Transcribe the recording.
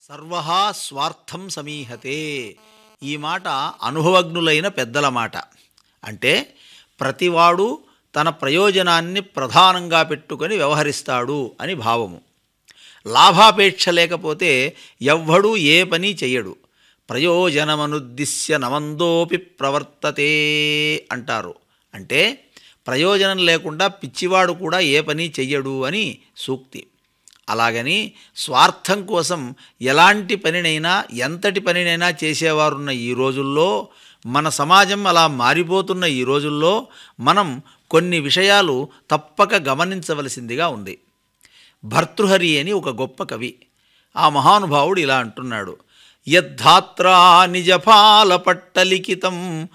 సర్వహా స్వార్థం సమీహతే ఈ మాట అనుభవజ్ఞులైన పెద్దల మాట అంటే ప్రతివాడు తన ప్రయోజనాన్ని ప్రధానంగా పెట్టుకొని వ్యవహరిస్తాడు అని భావము లాభాపేక్ష లేకపోతే ఎవ్వడూ ఏ పని చెయ్యడు ప్రయోజనమనుద్దిశ్య నమందోపి ప్రవర్తతే అంటారు అంటే ప్రయోజనం లేకుండా పిచ్చివాడు కూడా ఏ పని చెయ్యడు అని సూక్తి అలాగని స్వార్థం కోసం ఎలాంటి పనినైనా ఎంతటి పనినైనా చేసేవారున్న ఈ రోజుల్లో మన సమాజం అలా మారిపోతున్న ఈ రోజుల్లో మనం కొన్ని విషయాలు తప్పక గమనించవలసిందిగా ఉంది భర్తృహరి అని ఒక గొప్ప కవి ఆ మహానుభావుడు ఇలా అంటున్నాడు యద్ధాత్రా నిజపాల పట్టలిఖితం